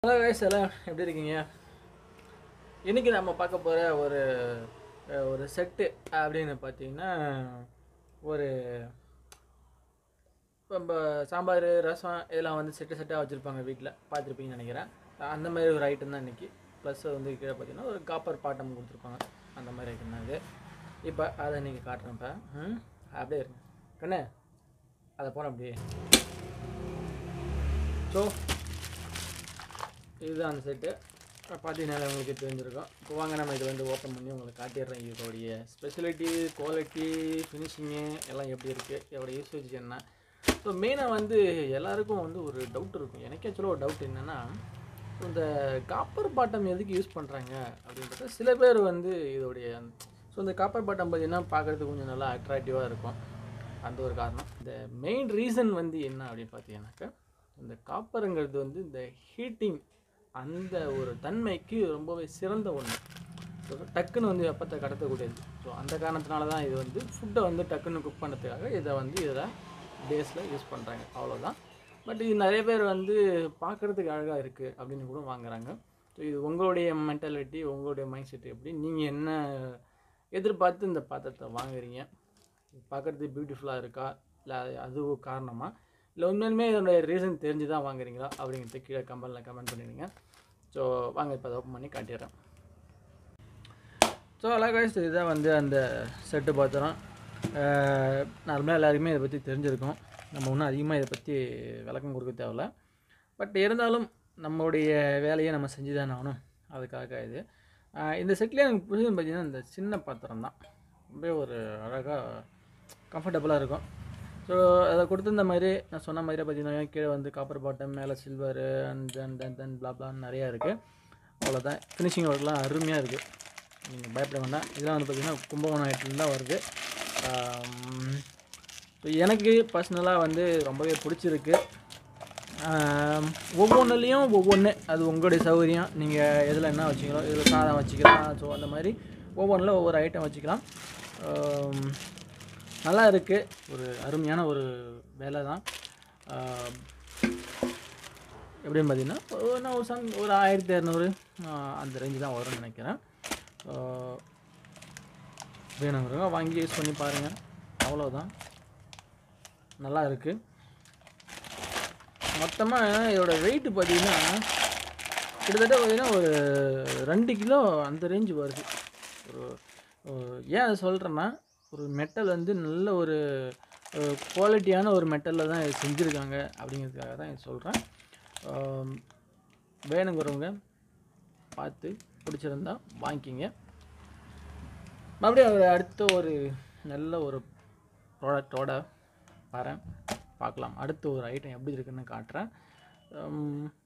hello guys எல்லாம் எப்படி இருக்கீங்க இன்றைக்கி நம்ம பார்க்க போகிற ஒரு அஹ், ஒரு செட்டு அப்படின்னு பார்த்தீங்கன்னா ஒரு இப்போ நம்ம சாம்பார் ரசம் இதெல்லாம் வந்து செட்டு செட்டாக வச்சுருப்பாங்க வீட்டில் பார்த்துருப்பீங்கன்னு நினைக்கிறேன் அந்த மாதிரி ஒரு ஐட்டம் தான் இன்றைக்கி ப்ளஸ் வந்து கீழே பார்த்தீங்கன்னா ஒரு காப்பர் பாட்டம் கொடுத்துருப்பாங்க அந்த மாதிரி ஐட்டம் தான் இது இப்போ அதை நீங்கள் காட்டுறேன் இப்போ ம் அப்படியே இருங்க கண்ணு அதை போகிறேன் அப்படியே ஸோ இதுதான் அந்த செட்டு பார்த்தீங்கன்னா உங்களுக்கு தெரிஞ்சிருக்கும் இப்போ வாங்க நம்ம இதை வந்து ஓப்பன் பண்ணி உங்களுக்கு காட்டிடுறேன் இதோடைய ஸ்பெஷாலிட்டி குவாலிட்டி ஃபினிஷிங்கு எல்லாம் எப்படி இருக்குது இதோட யூசேஜ் என்ன ஸோ மெயினாக வந்து எல்லாருக்கும் வந்து ஒரு டவுட் இருக்கும் எனக்கே ஆக்சுவலாக ஒரு டவுட் என்னென்னா இந்த காப்பர் பாட்டம் எதுக்கு யூஸ் பண்ணுறாங்க அப்படின்றத சில பேர் வந்து இதோடைய ஸோ இந்த காப்பர் பாட்டம் பார்த்தீங்கன்னா பார்க்குறதுக்கு கொஞ்சம் நல்லா அட்ராக்டிவாக இருக்கும் அந்த ஒரு காரணம் இந்த மெயின் ரீசன் வந்து என்ன அப்படின்னு பார்த்தீங்கன்னாக்கா இந்த காப்பருங்கிறது வந்து இந்த ஹீட்டிங் அந்த ஒரு தன்மைக்கு ரொம்பவே சிறந்த ஒன்று ஸோ டக்குன்னு வந்து வெப்பத்தை கடத்தக்கூடியது ஸோ அந்த காரணத்தினால தான் இது வந்து ஃபுட்டை வந்து டக்குன்னு குக் பண்ணுறதுக்காக இதை வந்து இதில் பேஸில் யூஸ் பண்ணுறாங்க அவ்வளோதான் பட் இது நிறைய பேர் வந்து பார்க்குறதுக்கு அழகாக இருக்குது அப்படின்னு கூட வாங்குறாங்க ஸோ இது உங்களுடைய மென்டாலிட்டி உங்களுடைய மைண்ட் செட் எப்படி நீங்கள் என்ன எதிர்பார்த்து இந்த பாத்திரத்தை வாங்குறீங்க பார்க்குறதுக்கு பியூட்டிஃபுல்லாக இருக்கா இல்லை அது ஒரு காரணமா இல்லை உண்மையிலுமே இதோடைய ரீசன் தெரிஞ்சு தான் வாங்குறீங்களா அப்படிங்கிறத கீழே கமெண்ட்டில் கமெண்ட் பண்ணிடுங்க ஸோ வாங்க இப்போ அதை ஓப்பன் பண்ணி காட்டிடுறேன் ஸோ அழகாய்ஸ் இதுதான் வந்து அந்த செட்டு பாத்திரம் நார்மலாக எல்லாருக்குமே இதை பற்றி தெரிஞ்சிருக்கும் நம்ம ஒன்றும் அதிகமாக இதை பற்றி விளக்கம் கொடுக்க தேவையில்ல பட் இருந்தாலும் நம்மளுடைய வேலையை நம்ம செஞ்சு தானே ஆகணும் அதுக்காக இது ஆஹ் இந்த செட்லேயே எனக்கு பிடிச்சது பார்த்தீங்கன்னா இந்த சின்ன பாத்திரம் தான் ரொம்ப ஒரு அழகாக கம்ஃபர்டபுளாக இருக்கும் ஸோ அதை கொடுத்துருந்த மாதிரி நான் சொன்ன மாதிரியே பார்த்தீங்கன்னா கீழே வந்து காப்பர் பாட்டம் மேலே silver and then then then பிளாப்லான்னு நிறையா இருக்குது அவ்வளோதான் ஃபினிஷிங் ஒர்க்லாம் அருமையாக இருக்குது நீங்கள் பயப்பட வேண்டாம் இதெல்லாம் வந்து பார்த்திங்கன்னா கும்பகோணம் ஐட்டில் தான் வருது ஸோ எனக்கு பர்சனலாக வந்து ரொம்பவே பிடிச்சிருக்கு ஆம், ஒவ்வொன்றுலேயும் ஒவ்வொன்று அது உங்களுடைய சௌகரியம் நீங்கள் எதில் என்ன வச்சுக்கலாம் இதில் சாதம் வச்சுக்கலாம் ஸோ அந்த மாதிரி ஒவ்வொன்றில் ஒவ்வொரு ஐட்டம் வச்சுக்கலாம் ஆம், நல்லா இருக்குது ஒரு அருமையான ஒரு வேலை தான் ஆம், எப்படின்னு பார்த்தீங்கன்னா ஒரு நான் ஒரு சம் ஒரு ஆயிரத்தி இரநூறு அந்த ரேஞ்சு தான் வரும்னு நினைக்கிறேன் ஸோ வேணுங்கிறவங்க வாங்கி யூஸ் பண்ணி பாருங்கள் அவ்வளோதான் நல்லா இருக்குது மொத்தமாக இதோட வெயிட் பார்த்தீங்கன்னா கிட்டத்தட்ட பார்த்தீங்கன்னா ஒரு ரெண்டு கிலோ அந்த ரேஞ்சு வருது ஒரு ஒரு- ஏன் அதை சொல்கிறேன்னா ஒரு மெட்டல் வந்து நல்ல ஒரு குவாலிட்டியான ஒரு மெட்டலில் தான் இது செஞ்சுருக்காங்க அப்படிங்கிறதுக்காக தான் இது சொல்கிறேன் வேணுங்கிறவங்க பார்த்து பிடிச்சிருந்தா வாங்கிக்கிங்க மறுபடியும் ஒரு அடுத்த ஒரு நல்ல ஒரு ப்ராடக்டோட வரேன் பார்க்கலாம் அடுத்த ஒரு ஐட்டம் எப்படி இருக்குன்னு காட்டுறேன் உம்,